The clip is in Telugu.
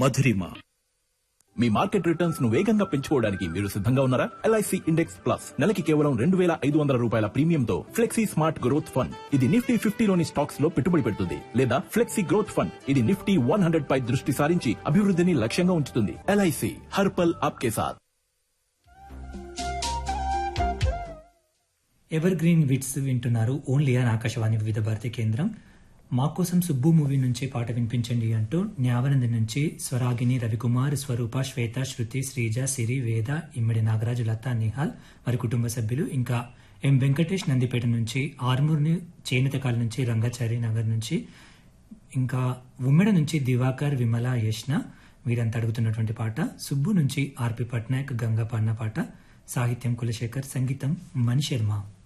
మధురిమ మీ మార్కెట్ రిటర్న్స్ ను వేగంగా పెంచుకోవడానికి మీరు సిద్ధంగా ఉన్నారా ఎల్ఐసి ఇండెక్స్ ప్లస్ నెలకి కేవలం రెండు వేల ఐదు వందల రూపాయల ప్రీమియంతో ఫ్లెక్సీ స్మార్ట్ గ్రోత్ ఫండ్ ఇది నిఫ్టీ ఫిఫ్టీలోని స్టాక్స్ లో పెట్టుబడి పెడుతుంది లేదా ఫ్లెక్సీ గ్రోత్ ఫండ్ ఇది నిఫ్టీ వన్ హండ్రెడ్ పై దృష్టి సారించి అభివృద్ధిని లక్ష్యంగా ఉంచుతుంది ఎల్ఐసి హర్పల్ ఆప్కే సాథ్ ఎవర్ గ్రీన్ విట్స్ వింటున్నారు ఓన్లీ అని ఆకాశవాణి వివిధ భారతి కేంద్రం మా కోసం సుబ్బు మూవీ నుంచి పాట వినిపించండి అంటూ న్యావనంది నుంచి స్వరాగిని రవికుమార్ స్వరూప శ్వేత శృతి శ్రీజ సిరి వేద ఇమ్మడి నాగరాజు లత నిహాల్ వారి కుటుంబ సభ్యులు ఇంకా ఎం వెంకటేష్ నందిపేట నుంచి ఆర్మూర్ని చేనేతకాల నుంచి రంగాచారి నగర్ నుంచి ఇంకా ఉమ్మెడ నుంచి దివాకర్ విమల యష్న వీరంతా అడుగుతున్నటువంటి పాట సుబ్బు నుంచి ఆర్పి పట్నాయక్ గంగా పాడిన పాట సాహిత్యం కులశేఖర్ సంగీతం మణి శర్మ